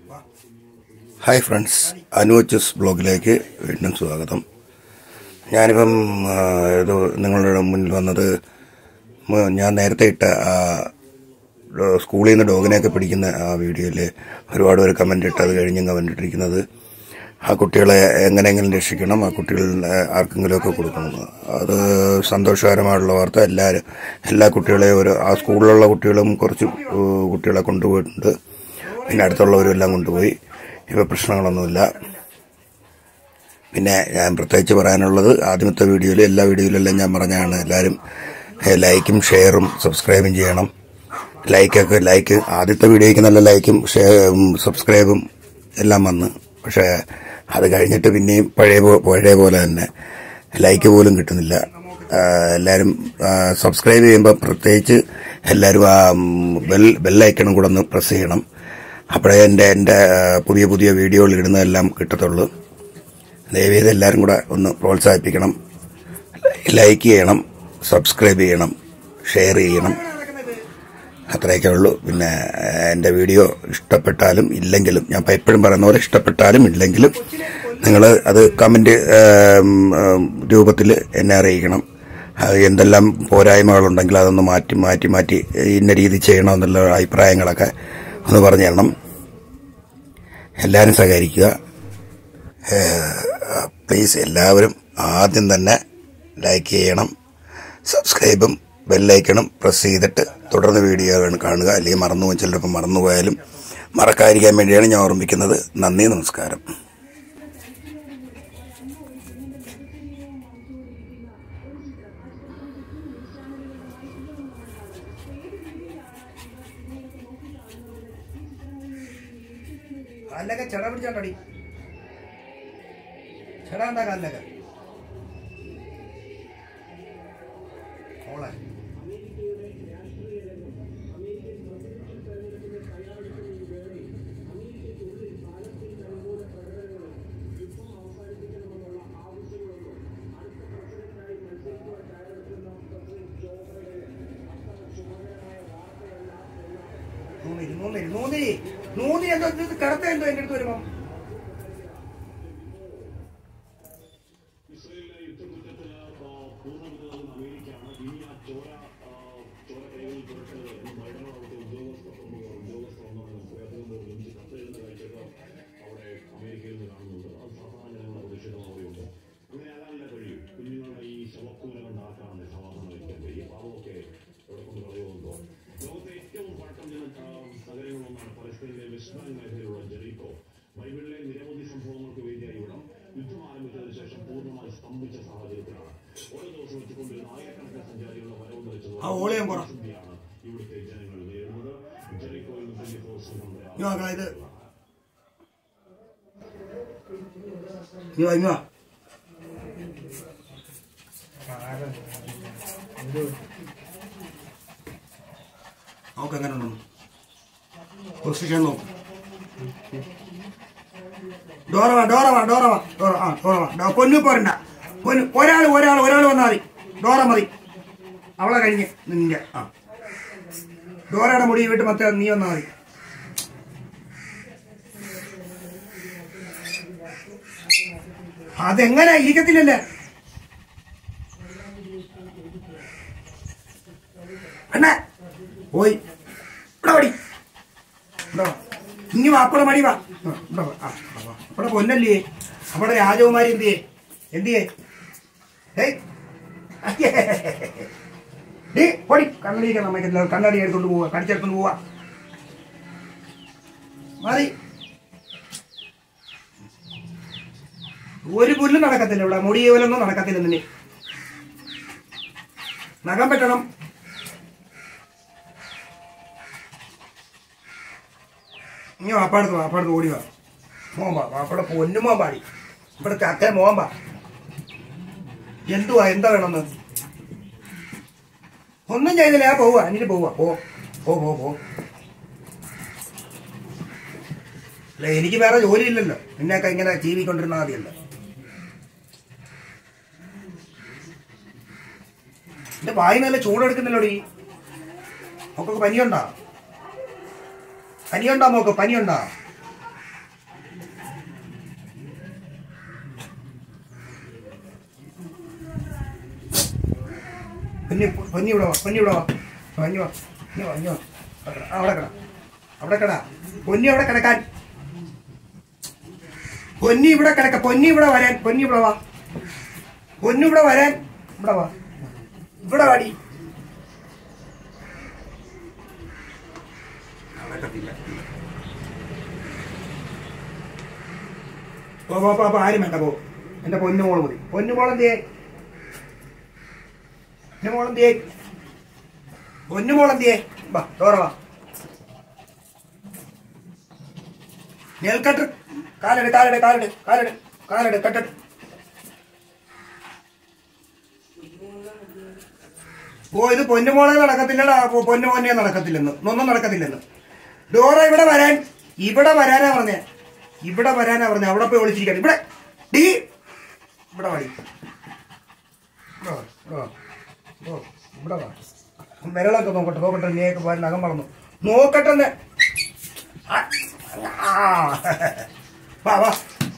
Hi friends അനുവച്ചസ് ബ്ലോഗിലേക്ക് വീണ്ടും സ്വാഗതം ഞാനിപ്പം ആ, ഇത് നിങ്ങളുടെ മുന്നിൽ വന്നത് മ- ഞാൻ നേരത്തെ ഇട്ട ആ ഡോ- സ്കൂളിൽ നിന്ന് ഡോഗിനെയൊക്കെ പിടിക്കുന്ന ആ വീഡിയോയിൽ ഒരുപാട് പേര് കമൻ്റ് ഇട്ട് അത് കഴിഞ്ഞും കമൻ്റ് ഇട്ടിരിക്കുന്നത് ആ കുട്ടികളെ എങ്ങനെയെങ്കിലും രക്ഷിക്കണം ആ കുട്ടികൾ ആർക്കെങ്കിലുമൊക്കെ കൊടുക്കണം അത് സന്തോഷകരമായിട്ടുള്ള വാർത്ത എല്ലാവരും എല്ലാ കുട്ടികളെയും ഒരു ആ സ്കൂളിലുള്ള കുട്ടികളും കുറച്ച് ഏഹ്, കുട്ടികളെ കൊണ്ടുപോയിട്ടുണ്ട് പിന്നെ അടുത്തുള്ളവരും എല്ലാം കൊണ്ടുപോയി ഇപ്പോൾ പ്രശ്നങ്ങളൊന്നുമില്ല പിന്നെ ഞാൻ പ്രത്യേകിച്ച് പറയാനുള്ളത് ആദ്യമത്തെ വീഡിയോയിൽ എല്ലാ വീഡിയോയിലെല്ലാം ഞാൻ പറഞ്ഞാണ് എല്ലാവരും ഏഹ്, ലൈക്കും ഷെയറും സബ്സ്ക്രൈബും ചെയ്യണം ലൈക്കൊക്കെ ലൈക്ക് ആദ്യത്തെ വീഡിയോയ്ക്ക് നല്ല ലൈക്കും ഷെയറും സബ്സ്ക്രൈബും എല്ലാം വന്ന് പക്ഷേ അത് കഴിഞ്ഞിട്ട് പിന്നെയും പഴയ പോ- പഴയ പോലെ തന്നെ ലൈക്ക് പോലും കിട്ടുന്നില്ല ആ, എല്ലാവരും ആ, സബ്സ്ക്രൈബ് ചെയ്യുമ്പോൾ പ്രത്യേകിച്ച് എല്ലാവരും ആ ഉം, ബെൽ ബെല്ലൈക്കണും കൂടെ ഒന്ന് പ്രസ് ചെയ്യണം അപ്പോഴേ എൻ്റെ എൻ്റെ ആ, പുതിയ പുതിയ വീഡിയോകൾ ഇടുന്നതെല്ലാം കിട്ടത്തുള്ളൂ ദയവേത് എല്ലാവരും കൂടെ ഒന്ന് പ്രോത്സാഹിപ്പിക്കണം ലൈക്ക് ചെയ്യണം സബ്സ്ക്രൈബ് ചെയ്യണം ഷെയർ ചെയ്യണം അത്രയൊക്കെ ഉള്ളൂ പിന്നെ ഏഹ്, എൻ്റെ വീഡിയോ ഇഷ്ടപ്പെട്ടാലും ഇല്ലെങ്കിലും ഞാൻ ഇപ്പം എപ്പോഴും പറയുന്ന പോലെ ഇഷ്ടപ്പെട്ടാലും ഇല്ലെങ്കിലും നിങ്ങൾ അത് കമൻറ്റ് രൂപത്തിൽ എന്നെ അറിയിക്കണം അത് എന്തെല്ലാം പോരായ്മകളുണ്ടെങ്കിൽ അതൊന്ന് മാറ്റി മാറ്റി മാറ്റി ഇന്ന രീതി ചെയ്യണമെന്നുള്ള അഭിപ്രായങ്ങളൊക്കെ ഒന്ന് പറഞ്ഞു തരണം എല്ലാവരും സഹകരിക്കുക പ്ലീസ് എല്ലാവരും ആദ്യം തന്നെ ലൈക്ക് ചെയ്യണം സബ്സ്ക്രൈബും ബെല്ലൈക്കണും പ്രസ് ചെയ്തിട്ട് തുടർന്ന് വീഡിയോ കാണുക അല്ലെങ്കിൽ മറന്നു പോയി ചിലപ്പോൾ മറന്നുപോയാലും മറക്കാതിരിക്കാൻ വേണ്ടിയാണ് ഞാൻ ഓർമ്മിക്കുന്നത് നന്ദി നമസ്കാരം കാലിലൊക്കെ ചെട പിടിച്ചോണ്ടടി ചെട ഉണ്ടാ കാലിലൊക്കെ ഓളെ നൂന്നിരി നൂന്നിരി നൂന്നിരി നൂന്നി എന്തോ ഇത് കിടത്ത എന്തോ എന്റെ അടുത്ത് വരുമ്പോ ആ ഓളയും പോറ ഇങ്ങ് വാ, ഇത് ഇങ്ങ് വാ, ഇങ്ങ് വാ. നോക്ക് എങ്ങനെ ഉണ്ടെന്ന് പൊസിഷൻ നോക്ക് ഡോറ വാ ഡോറ വാ ഡോറ വാ ഡോറ ആ ഡോറ വാ ഡോ- പൊന്നു പോരണ്ട പൊന്നു ഒരാൾ ഒരാൾ ഒരാൾ വന്നാൽ മതി ഡോറ മതി അവളെ കഴിഞ്ഞ് നിന്റെ ആ ഡോറയുടെ മുടി വീട്ട് മറ്റേ നീ വന്നാൽ മതി അതെങ്ങനെ ഇരിക്കത്തില്ലല്ലേ അണ്ണാ പോയി ഇവിടെ പടി ഇവിടെ വാ. ഇനി വാ അപ്പടെ മടി വാ ആ, ഇവിടെ വാ. ആ, ഇവിടെ വാ. അപ്പടെ പൊന്നല്ലേ അവിടെ രാജകുമാരി എന്തിയേ എന്തിയേ ഏയ് അയ്യേ. ഡേ പൊടി കണ്ണടിയൊക്കെ നമുക്ക് കണ്ണടി എടുത്തോണ്ട് പോവാ കടിച്ചെടുത്തോണ്ട് പോവാ മതി ഒരു പുല്ലും നടക്കത്തില്ല ഇവിടെ മുടി പോലൊന്നും നടക്കത്തില്ല നിന്നെ നഖം പറ്റണം ഇനി വാപ്പാടത്ത് വാപ്പാടത്ത് ഓടി വാ മോൻ വാ വാപ്പടെ പൊന്നു മോൻ പാടി ഇവിടെ ചക്ക മോൻ വാ എന്തുവാ എന്താ വേണമെന്ന് ഒന്നും ചെയ്തില്ല ഞാൻ പോവാ എന്നിട്ട് പോവാ പോ പോ പോ പോ അല്ല എനിക്ക് വേറെ ജോലി ഇല്ലല്ലോ നിന്നെയൊക്കെ ഇങ്ങനെ ജീവിക്കൊണ്ടിരുന്നാൽ മതിയല്ലോ എന്റെ വായി നല്ല ചൂടെടുക്കുന്നില്ലോടി മോക്കൊക്കെ പനിയുണ്ടോ പനിയുണ്ടോ മോക്ക് പനിയുണ്ടോ പൊന്നി പൊന്നി ഇവിടെ വാ പൊന്നി ഇവിടെ വാ പൊന്നി വാ ഇനി വാ ഇനി വാ അവിടെ കിട. ആ, അവിടെ കിട അവിടെ കിട പൊന്നി അവിടെ കിടക്കാൻ പൊന്നി ഇവിടെ കിടക്ക പൊന്നി ഇവിടെ വരാൻ പൊന്നി ഇവിടെ വാ പൊന്നു ഇവിടെ വരാൻ ഇവിടെ വാ ഇവിടെ വാടി പോ പോ പോ പോ, ആരും വേണ്ട പോ എന്റെ പൊന്നു മോള് മതി പൊന്നു മോളെന്തിയേ പൊന്നു മോളെന്തിയേ പൊന്നു മോളെന്തിയേ വാ ഡോറ വാ നെൽക്കട്ട് കാലെട് കാലെട് കാലെട് കാലെട് കാലെട് കെട്ടിട്ട് ഓ ഇത് പൊന്നുമോളെ നടക്കത്തില്ലടാ പൊ- പൊന്നു മോനെ നടക്കത്തില്ലെന്ന് ഒന്നും നടക്കത്തില്ലെന്ന് ഡോറ ഇവിടെ വരാൻ ഇവിടെ വരാനാ പറഞ്ഞേ ഇവിടെ വരാനാ പറഞ്ഞേ അവിടെ പോയി ഒളിച്ചിരിക്കണം ഇവിടെ ഡീ ഇവിടെ വാടി ഇവിടെ വാ, ഇവിടെ വാ. ഓ, ഇവിടെ വാ വിരളൊക്കെ നോക്കട്ടെ നോക്കട്ടെ നീയൊക്കെ പോയി നഖം വളർന്നു നോക്കട്ടെ എന്ന്. ആ, ആ. വാ വാ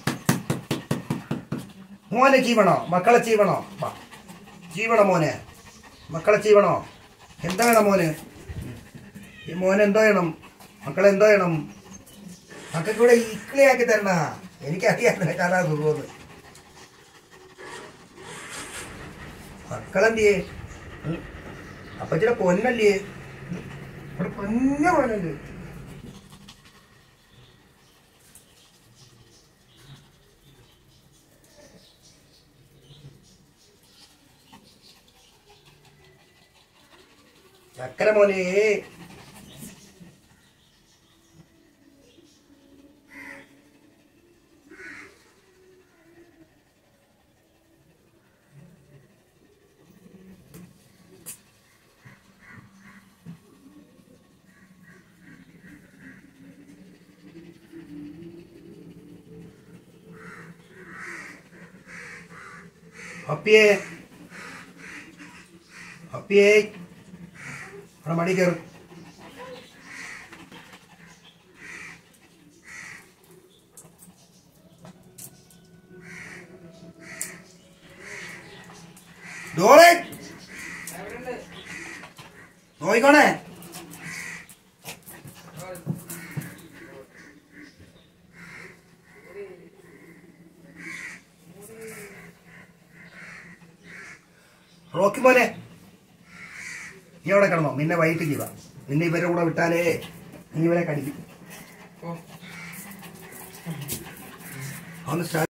മോനെ ജീവണോ മക്കളെ ജീവണോ വാ ജീവണോ മോനെ മക്കളെ ജീവണോ എന്താ വേണം മോന് ഈ മോന് എന്തോ വേണം മക്കളെ എന്തോ വേണം മക്കൾക്ക് ഇവിടെ ഇക്ലിയാക്കി തരണ എനിക്കറിയാം നിനക്കാരാ സുഖമെന്ന് മക്കളെന്തിയേ ഉം. അപ്പച്ചിയുടെ പൊന്നല്ലേ ഉം. ഇവിടെ പൊന്ന പോലല്ലേ ചക്കര മോനെ അപ്പിയേ അപ്പിയേ അവിടെ മടി കയറും ഡോളെ നോയിക്കോണേ റോക്കി മോനെ നീ അവിടെ കിടന്നോ നിന്നെ വൈകിട്ട് ചെയ്യുക നിന്നെ ഇവരുടെ കൂടെ വിട്ടാലേ നീ ഇവരെ കടിക്കും ഒന്ന് സ്റ്റാർട്ട്